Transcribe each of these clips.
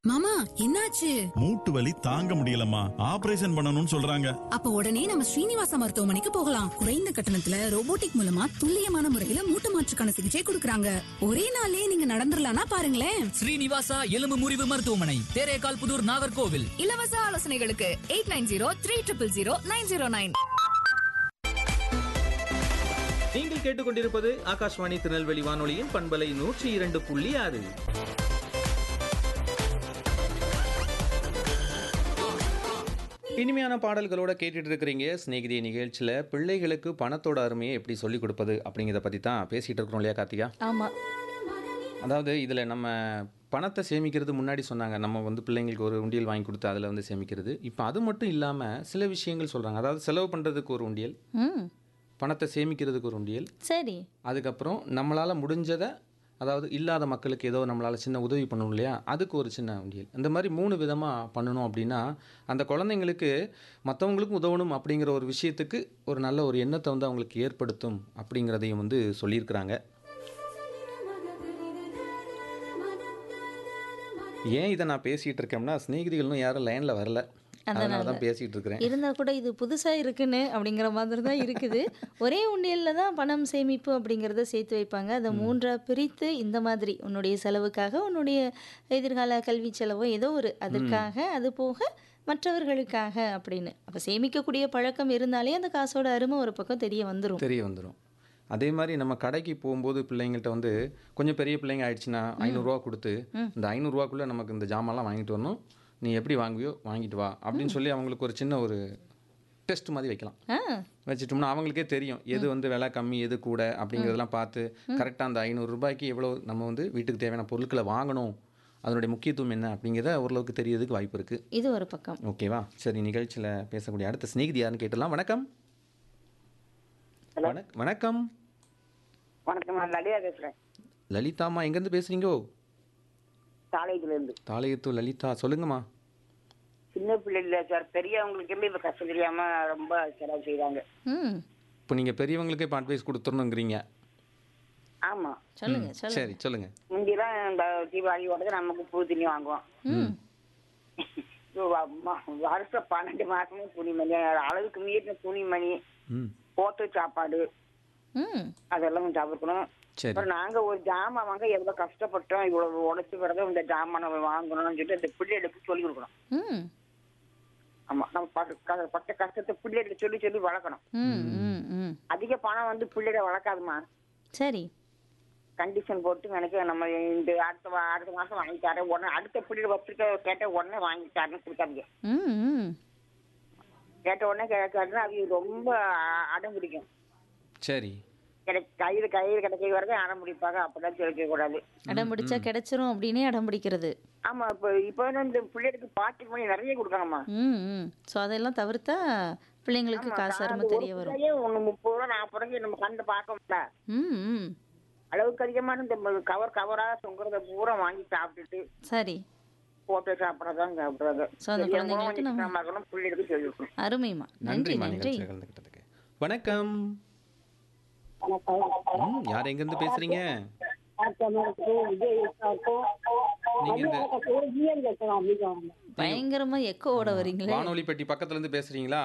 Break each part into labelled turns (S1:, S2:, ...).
S1: மாமா என்னாச்சு
S2: மூட்டு வலி தாங்க முடியலம்மா ஆபரேஷன் பண்ணணும்னு சொல்றாங்க
S1: அப்ப உடனே நம்ம ஸ்ரீனிவாசா மருத்துவமனைக்கு போகலாம் குறைந்த கட்டணத்துல ரோபோட்டிக் மூலமா துல்லியமான முறையில மூட்டு மாற்றுக்கான சிகிச்சை கொடுக்கறாங்க ஒரே நாள்லயே நீங்க நடந்துடலாம்னா பாருங்களேன்
S3: ஸ்ரீனிவாசா எலும்பு முறிவு மருத்துவமனை தேரேகால் புதூர் நாகர்கோவில்
S4: இலவச ஆலோசனைகளுக்கு eight nine zero three triple zero nine zero nine
S5: நீங்கள் கேட்டுக்கொண்டிருப்பது ஆகாஷ்வாணி திருநெல்வேலி வானொலியின் பண்பலை நூற்றி இரண்டு புள்ளி ஆறு இனிமையான பாடல்களோட கேட்டுட்டு இருக்கிறீங்க ஸ்நேகிதி நிகழ்ச்சியில் பிள்ளைகளுக்கு பணத்தோட அருமையை எப்படி சொல்லிக் கொடுப்பது அப்படிங்கிறத பற்றி தான் பேசிகிட்டு இருக்கிறோம் இல்லையா கார்த்திகா
S6: ஆமா
S5: அதாவது இதில் நம்ம பணத்தை சேமிக்கிறது முன்னாடி சொன்னாங்க நம்ம வந்து பிள்ளைங்களுக்கு ஒரு உண்டியல் வாங்கி கொடுத்து அதில் வந்து சேமிக்கிறது இப்போ அது மட்டும் இல்லாமல் சில விஷயங்கள் சொல்கிறாங்க அதாவது செலவு பண்ணுறதுக்கு ஒரு உண்டியல்
S6: ம்
S5: பணத்தை சேமிக்கிறதுக்கு ஒரு உண்டியல்
S6: சரி
S5: அதுக்கப்புறம் நம்மளால் முடிஞ்சதை அதாவது இல்லாத மக்களுக்கு ஏதோ நம்மளால் சின்ன உதவி பண்ணணும் இல்லையா அதுக்கு ஒரு சின்ன உண்டியல் இந்த மாதிரி மூணு விதமாக பண்ணணும் அப்படின்னா அந்த குழந்தைங்களுக்கு மற்றவங்களுக்கும் உதவணும் அப்படிங்கிற ஒரு விஷயத்துக்கு ஒரு நல்ல ஒரு எண்ணத்தை வந்து அவங்களுக்கு ஏற்படுத்தும் அப்படிங்கிறதையும் வந்து சொல்லியிருக்கிறாங்க ஏன் இதை நான் பேசிகிட்டு இருக்கேன்னா ஸ்நேகிதிகளும் யாரும் லைனில் வரல அதனால தான் பேசிகிட்டு இருக்கிறேன்
S6: இருந்தா கூட இது புதுசா இருக்குன்னு அப்படிங்கிற மாதிரி தான் இருக்குது ஒரே உண்டியல்ல தான் பணம் சேமிப்பு அப்படிங்கிறத சேர்த்து வைப்பாங்க அதை மூன்றா பிரித்து இந்த மாதிரி உன்னுடைய செலவுக்காக உன்னுடைய எதிர்கால கல்வி செலவோ ஏதோ ஒரு அதற்காக அது போக மற்றவர்களுக்காக அப்படின்னு அப்போ சேமிக்கக்கூடிய பழக்கம் இருந்தாலே அந்த காசோட அருமை ஒரு பக்கம் தெரிய வந்துடும்
S5: தெரிய வந்துடும் அதே மாதிரி நம்ம கடைக்கு போகும்போது பிள்ளைங்கள்ட்ட வந்து கொஞ்சம் பெரிய பிள்ளைங்க ஆயிடுச்சுன்னா ஐநூறுரூவா கொடுத்து இந்த ஐநூறுரூவாக்குள்ளே நமக்கு இந்த ஜாமான்லாம் வாங்கிட்டு வரணும் நீ எப்படி வாங்குவியோ வாங்கிட்டு வா அப்படின்னு சொல்லி அவங்களுக்கு ஒரு சின்ன ஒரு டெஸ்ட் மாதிரி வைக்கலாம்
S6: ஆ
S5: வச்சுட்டோம்னா அவங்களுக்கே தெரியும் எது வந்து விலை கம்மி எது கூட அப்படிங்கிறதெல்லாம் பார்த்து கரெக்டாக அந்த ஐநூறு ரூபாய்க்கு எவ்வளோ நம்ம வந்து வீட்டுக்கு தேவையான பொருட்களை வாங்கணும் அதனுடைய முக்கியத்துவம் என்ன அப்படிங்கிறத ஓரளவுக்கு தெரியறதுக்கு வாய்ப்பு இருக்குது
S6: இது ஒரு பக்கம்
S5: ஓகேவா சரி நிகழ்ச்சியில் பேசக்கூடிய அடுத்த ஸ்நேகிதி யாருன்னு கேட்டலாம் வணக்கம் வணக் வணக்கம்
S7: வணக்கம் நான் லலிதா பேசுறேன்
S5: லலிதாம்மா எங்கேருந்து பேசுகிறீங்கோ
S7: காலேஜ்ல இருந்து
S5: தாளையத்து லலிதா சொல்லுங்கம்மா
S7: சின்ன பிள்ளைல சார் பெரியவங்களுக்குமே இப்ப கஷ்டம் தெரியாம ரொம்ப செலவு செய்றாங்க
S6: ம்
S5: இப்போ நீங்கள் பெரியவங்களுக்கே இப்போ அட்வைஸ் கொடுத்துடணுங்கிறீங்க
S7: ஆமா
S6: சொல்லுங்க சொல்லுங்க
S5: சரி சொல்லுங்கள்
S7: முந்திலாம் இந்த தீபாவளியோட நமக்கு புது துணி வாங்குவோம்
S6: ம்
S7: இப்போ வ- ம- வருஷம் பன்னெண்டு மாசமும் துணிமணி அளவுக்கு மீறின துணிமணி
S5: ம்
S7: போட்டு சாப்பாடு
S6: ம்
S7: அதெல்லாம் கொஞ்சம் தவிர்க்கணும்
S5: சரி
S7: அப்புறம் நாங்க ஒரு ஜாமான் வாங்க எவ்வளவு கஷ்டப்பட்டோம் இவ்வளவு உழைச்சு பிறகு இந்த ஜாமானை வாங்கணும்னு சொல்லிட்டு இந்த பிள்ளைகளுக்கு சொல்லி கொடுக்கணும்
S6: ம்
S7: ஆமா நம்ம பட்ட க- பட்ட கஷ்டத்தை பிள்ளைகளுக்கு சொல்லி சொல்லி வளர்க்கணும்
S6: ம் ம் ம்
S7: அதிக பணம் வந்து பிள்ளைகளை வளர்க்காதுமா
S6: சரி
S7: கண்டிஷன் போட்டு நினைக்க நம்ம இந்த அடுத்த வா- அடுத்த மாசம் வாங்கி தரேன் உடனே அடுத்த பிள்ளைகள் வச்சிருக்க கேட்ட உடனே வாங்கி தரேன்னு கொடுக்காதீங்க
S6: ம் ம்
S7: கேட்ட உடனே கேட்காதுன்னா அது ரொம்ப அ- அடம் பிடிக்கும்
S5: சரி
S7: கிடை கையில் கையில் கிடைக்க வரைக்கும் அடம் பிடிப்பாங்க அப்பதான் சொல்லிக்க கூடாது
S6: அடம் பிடிச்சா கிடைச்சிரும் அப்படின்னே அடம் பிடிக்கிறது
S7: ஆமா இப்போ இப்போ வந்து இந்த பிள்ளைகளுக்கு பாக்கெட் மணி நிறைய கொடுக்காங்கம்மா
S6: ம் ம் ஸோ அதெல்லாம் தவிர்த்தா பிள்ளைங்களுக்கு காசு அருமை தெரிய வரும்
S7: ஒன்று முப்பது ரூபா நாற்பது ரூபாய்க்கு நம்ம கண்டு பார்க்க முடியல
S6: ம் ம்
S7: அளவுக்கு அதிகமான இந்த கவர் கவராக தொங்குறத பூரா வாங்கி சாப்பிட்டுட்டு
S6: சரி
S7: போட்டு சாப்பிட்றதான் சாப்பிட்றது
S6: So, அந்த குழந்தைங்களுக்கு நம்ம-
S7: இருக்கணும் பிள்ளைகளுக்கு சொல்லி கொடுக்கணும்
S6: அருமைமா நன்றி
S5: நன்றிம்மா
S6: நன்றி
S5: நிகழ்ச்சியில் கலந்துக்கிட்டதுக்கு வணக்கம் ம் யார் எங்கேருந்து பேசுகிறீங்க நீங்கள் இந்த
S6: பயங்கரமா எக்கோவோட வரீங்களே
S5: வானொலி பெட்டி பக்கத்துல இருந்து பேசுறீங்களா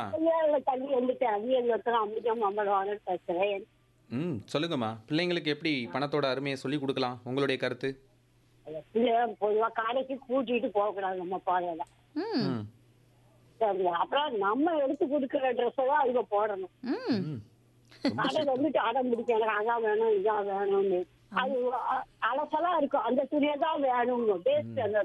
S5: ம் சொல்லுங்கம்மா பிள்ளைங்களுக்கு எப்படி பணத்தோட அருமையை சொல்லி கொடுக்கலாம் உங்களுடைய கருத்து
S8: பொதுவா கடைக்கு கூட்டிட்டு போக கூடாது நம்ம பாதையில
S6: ம்
S5: ம்
S8: சரி, அப்புறம் நம்ம எடுத்து கொடுக்கிற ட்ரெஸ் தான் அவங்க போடணும்
S6: ம்
S5: ம்
S8: கடை வந்துட்டு அடம் பிடிக்க எனக்கு அதான் வேணும் இதான் வேணும்னு அது அ- அலசலா இருக்கும் அந்த துணியை தான் வேணும்னு வேஸ்ட் அந்த